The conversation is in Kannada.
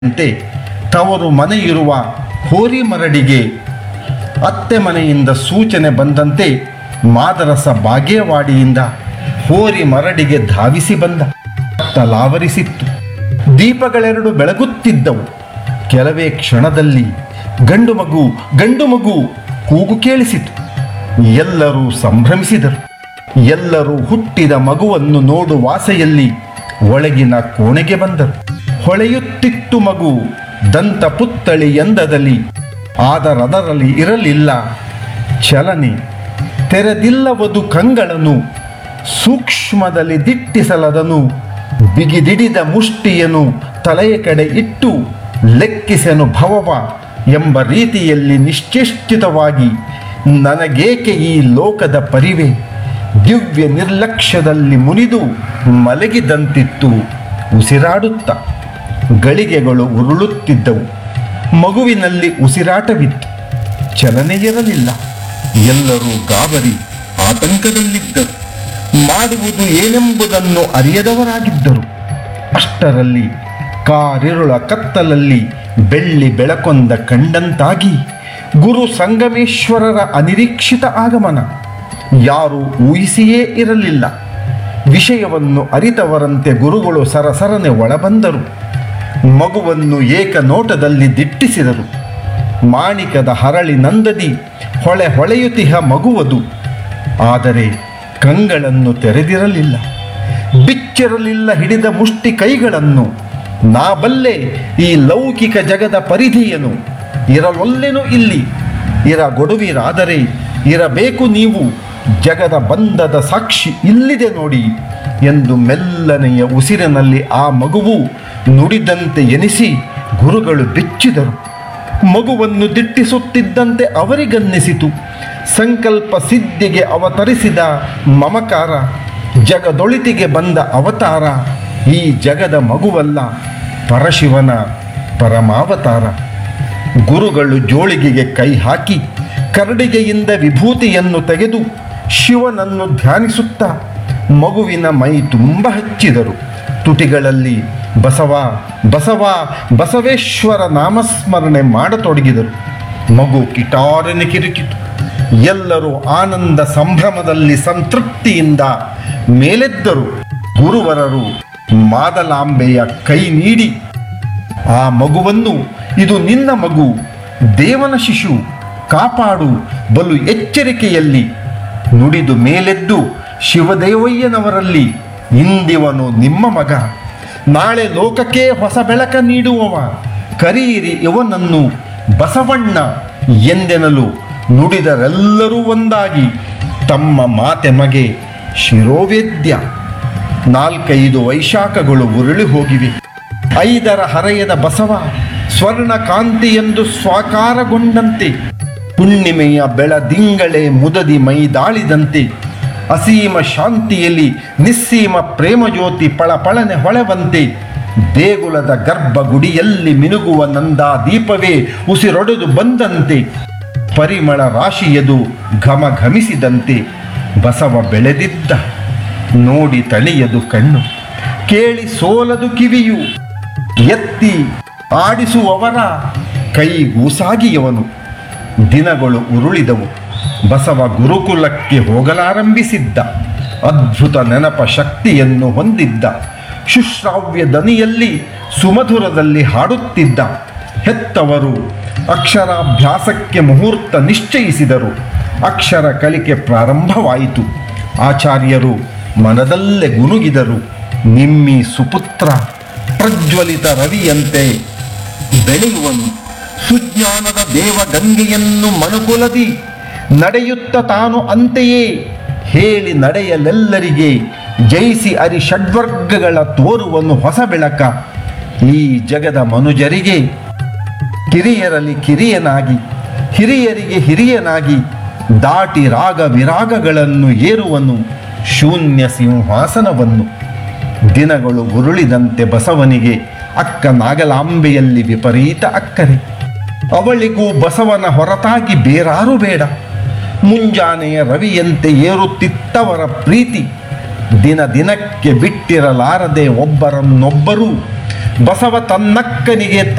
ಅಂತೆ ತವರು ಮನೆಯಿರುವ ಹೋರಿ ಮರಡಿಗೆ ಅತ್ತೆ ಮನೆಯಿಂದ ಸೂಚನೆ ಬಂದಂತೆ ಮಾದರಸ ಬಾಗೇವಾಡಿಯಿಂದ ಹೋರಿ ಮರಡಿಗೆ ಧಾವಿಸಿ ಬಂದ ತಲಾವರಿಸಿತ್ತು ದೀಪಗಳೆರಡು ಬೆಳಗುತ್ತಿದ್ದವು ಕೆಲವೇ ಕ್ಷಣದಲ್ಲಿ ಗಂಡು ಮಗು ಗಂಡು ಮಗು ಕೂಗು ಕೇಳಿಸಿತು ಎಲ್ಲರೂ ಸಂಭ್ರಮಿಸಿದರು ಎಲ್ಲರೂ ಹುಟ್ಟಿದ ಮಗುವನ್ನು ನೋಡುವ ಆಸೆಯಲ್ಲಿ ಒಳಗಿನ ಕೋಣೆಗೆ ಬಂದರು ಹೊಳೆಯುತ್ತಿತ್ತು ಮಗು ದಂತ ಪುತ್ತಳಿ ಎಂದದಲ್ಲಿ ಆದರದರಲ್ಲಿ ಇರಲಿಲ್ಲ ಚಲನೆ ತೆರೆದಿಲ್ಲವದು ಕಂಗಳನ್ನು ಸೂಕ್ಷ್ಮದಲ್ಲಿ ದಿಟ್ಟಿಸಲದನು ಬಿಗಿದಿಡಿದ ಮುಷ್ಟಿಯನು ತಲೆಯ ಕಡೆ ಇಟ್ಟು ಲೆಕ್ಕಿಸೆನು ಭವವ ಎಂಬ ರೀತಿಯಲ್ಲಿ ನಿಶ್ಚೇಷ್ಟಿತವಾಗಿ ನನಗೇಕೆ ಈ ಲೋಕದ ಪರಿವೆ ದಿವ್ಯ ನಿರ್ಲಕ್ಷ್ಯದಲ್ಲಿ ಮುನಿದು ಮಲಗಿದಂತಿತ್ತು ಉಸಿರಾಡುತ್ತ ಗಳಿಗೆಗಳು ಉರುಳುತ್ತಿದ್ದವು ಮಗುವಿನಲ್ಲಿ ಉಸಿರಾಟವಿತ್ತು ಚಲನೆ ಇರಲಿಲ್ಲ ಎಲ್ಲರೂ ಗಾಬರಿ ಆತಂಕದಲ್ಲಿದ್ದರು ಮಾಡುವುದು ಏನೆಂಬುದನ್ನು ಅರಿಯದವರಾಗಿದ್ದರು ಅಷ್ಟರಲ್ಲಿ ಕಾರಿರುಳ ಕತ್ತಲಲ್ಲಿ ಬೆಳ್ಳಿ ಬೆಳಕೊಂದ ಕಂಡಂತಾಗಿ ಗುರು ಸಂಗಮೇಶ್ವರರ ಅನಿರೀಕ್ಷಿತ ಆಗಮನ ಯಾರೂ ಊಹಿಸಿಯೇ ಇರಲಿಲ್ಲ ವಿಷಯವನ್ನು ಅರಿತವರಂತೆ ಗುರುಗಳು ಸರಸರನೆ ಒಳಬಂದರು ಮಗುವನ್ನು ಏಕನೋಟದಲ್ಲಿ ದಿಟ್ಟಿಸಿದರು ಮಾಣಿಕದ ಹರಳಿನಂದದಿ ಹೊಳೆ ಹೊಳೆಯುತಿಹ ಮಗುವದು ಆದರೆ ಕಂಗಳನ್ನು ತೆರೆದಿರಲಿಲ್ಲ ಬಿಚ್ಚಿರಲಿಲ್ಲ ಹಿಡಿದ ಮುಷ್ಟಿ ಕೈಗಳನ್ನು ನಾ ಬಲ್ಲೆ ಈ ಲೌಕಿಕ ಜಗದ ಪರಿಧಿಯನು ಇರಲೊಲ್ಲೆನು ಇಲ್ಲಿ ಇರ ಗೊಡುವಿರಾದರೆ ಇರಬೇಕು ನೀವು ಜಗದ ಬಂಧದ ಸಾಕ್ಷಿ ಇಲ್ಲಿದೆ ನೋಡಿ ಎಂದು ಮೆಲ್ಲನೆಯ ಉಸಿರಿನಲ್ಲಿ ಆ ಮಗುವು ನುಡಿದಂತೆ ಎನಿಸಿ ಗುರುಗಳು ಬೆಚ್ಚಿದರು ಮಗುವನ್ನು ದಿಟ್ಟಿಸುತ್ತಿದ್ದಂತೆ ಅವರಿಗನ್ನಿಸಿತು ಸಂಕಲ್ಪ ಸಿದ್ಧಿಗೆ ಅವತರಿಸಿದ ಮಮಕಾರ ಜಗದೊಳಿತಿಗೆ ಬಂದ ಅವತಾರ ಈ ಜಗದ ಮಗುವಲ್ಲ ಪರಶಿವನ ಪರಮಾವತಾರ ಗುರುಗಳು ಜೋಳಿಗೆಗೆ ಕೈ ಹಾಕಿ ಕರಡಿಗೆಯಿಂದ ವಿಭೂತಿಯನ್ನು ತೆಗೆದು ಶಿವನನ್ನು ಧ್ಯಾನಿಸುತ್ತಾ ಮಗುವಿನ ಮೈ ತುಂಬ ಹಚ್ಚಿದರು ತುಟಿಗಳಲ್ಲಿ ಬಸವ ಬಸವ ಬಸವೇಶ್ವರ ನಾಮಸ್ಮರಣೆ ಮಾಡತೊಡಗಿದರು ಮಗು ಕಿಟಾರನೆ ಕಿರುಕಿತು ಎಲ್ಲರೂ ಆನಂದ ಸಂಭ್ರಮದಲ್ಲಿ ಸಂತೃಪ್ತಿಯಿಂದ ಮೇಲೆದ್ದರು ಗುರುವರರು ಮಾದಲಾಂಬೆಯ ಕೈ ನೀಡಿ ಆ ಮಗುವನ್ನು ಇದು ನಿನ್ನ ಮಗು ದೇವನ ಶಿಶು ಕಾಪಾಡು ಬಲು ಎಚ್ಚರಿಕೆಯಲ್ಲಿ ನುಡಿದು ಮೇಲೆದ್ದು ಶಿವದೇವಯ್ಯನವರಲ್ಲಿ ಇಂದಿವನು ನಿಮ್ಮ ಮಗ ನಾಳೆ ಲೋಕಕ್ಕೆ ಹೊಸ ಬೆಳಕ ನೀಡುವವ ಕರೀರಿ ಇವನನ್ನು ಬಸವಣ್ಣ ಎಂದೆನಲು ನುಡಿದರೆಲ್ಲರೂ ಒಂದಾಗಿ ತಮ್ಮ ಮಾತೆಮಗೆ ಶಿರೋವೇದ್ಯ ನಾಲ್ಕೈದು ವೈಶಾಖಗಳು ಉರುಳಿ ಹೋಗಿವೆ ಐದರ ಹರೆಯದ ಬಸವ ಸ್ವರ್ಣ ಕಾಂತಿಯೆಂದು ಸ್ವಾಕಾರಗೊಂಡಂತೆ ಹುಣ್ಣಿಮೆಯ ಬೆಳದಿಂಗಳೇ ಮುದದಿ ಮೈದಾಳಿದಂತೆ ಅಸೀಮ ಶಾಂತಿಯಲ್ಲಿ ನಿಸ್ಸೀಮ ಪ್ರೇಮಜ್ಯೋತಿ ಪಳಪಳನೆ ಹೊಳೆವಂತೆ ದೇಗುಲದ ಗರ್ಭಗುಡಿಯಲ್ಲಿ ಮಿನುಗುವ ನಂದಾ ದೀಪವೇ ಉಸಿರೊಡೆದು ಬಂದಂತೆ ಪರಿಮಳ ರಾಶಿಯದು ಘಮ ಘಮಿಸಿದಂತೆ ಬಸವ ಬೆಳೆದಿದ್ದ ನೋಡಿ ತಳಿಯದು ಕಣ್ಣು ಕೇಳಿ ಸೋಲದು ಕಿವಿಯು ಎತ್ತಿ ಆಡಿಸುವವರ ಕೈಗೂಸಾಗಿಯವನು ದಿನಗಳು ಉರುಳಿದವು ಬಸವ ಗುರುಕುಲಕ್ಕೆ ಹೋಗಲಾರಂಭಿಸಿದ್ದ ಅದ್ಭುತ ನೆನಪ ಶಕ್ತಿಯನ್ನು ಹೊಂದಿದ್ದ ಶುಶ್ರಾವ್ಯ ದನಿಯಲ್ಲಿ ಸುಮಧುರದಲ್ಲಿ ಹಾಡುತ್ತಿದ್ದ ಹೆತ್ತವರು ಅಕ್ಷರಾಭ್ಯಾಸಕ್ಕೆ ಮುಹೂರ್ತ ನಿಶ್ಚಯಿಸಿದರು ಅಕ್ಷರ ಕಲಿಕೆ ಪ್ರಾರಂಭವಾಯಿತು ಆಚಾರ್ಯರು ಮನದಲ್ಲೇ ಗುನುಗಿದರು ನಿಮ್ಮಿ ಸುಪುತ್ರ ಪ್ರಜ್ವಲಿತ ರವಿಯಂತೆ ಬೆಳೆಯುವನು ಸುಜ್ಞಾನದ ದೇವಗಂಗೆಯನ್ನು ಮನುಕುಲದಿ ನಡೆಯುತ್ತ ತಾನು ಅಂತೆಯೇ ಹೇಳಿ ನಡೆಯಲೆಲ್ಲರಿಗೆ ಜಯಿಸಿ ಅರಿ ಷಡ್ವರ್ಗಗಳ ತೋರುವನು ಹೊಸ ಬೆಳಕ ಈ ಜಗದ ಮನುಜರಿಗೆ ಕಿರಿಯರಲ್ಲಿ ಕಿರಿಯನಾಗಿ ಹಿರಿಯರಿಗೆ ಹಿರಿಯನಾಗಿ ದಾಟಿ ರಾಗ ವಿರಾಗಗಳನ್ನು ಏರುವನು ಶೂನ್ಯ ಸಿಂಹಾಸನವನ್ನು ದಿನಗಳು ಉರುಳಿದಂತೆ ಬಸವನಿಗೆ ಅಕ್ಕ ನಾಗಲಾಂಬೆಯಲ್ಲಿ ವಿಪರೀತ ಅಕ್ಕರೆ ಅವಳಿಗೂ ಬಸವನ ಹೊರತಾಗಿ ಬೇರಾರು ಬೇಡ ಮುಂಜಾನೆಯ ರವಿಯಂತೆ ಏರುತ್ತಿತ್ತವರ ಪ್ರೀತಿ ದಿನ ದಿನಕ್ಕೆ ಬಿಟ್ಟಿರಲಾರದೆ ಒಬ್ಬರನ್ನೊಬ್ಬರು ಬಸವ ತನ್ನಕ್ಕನಿಗೆ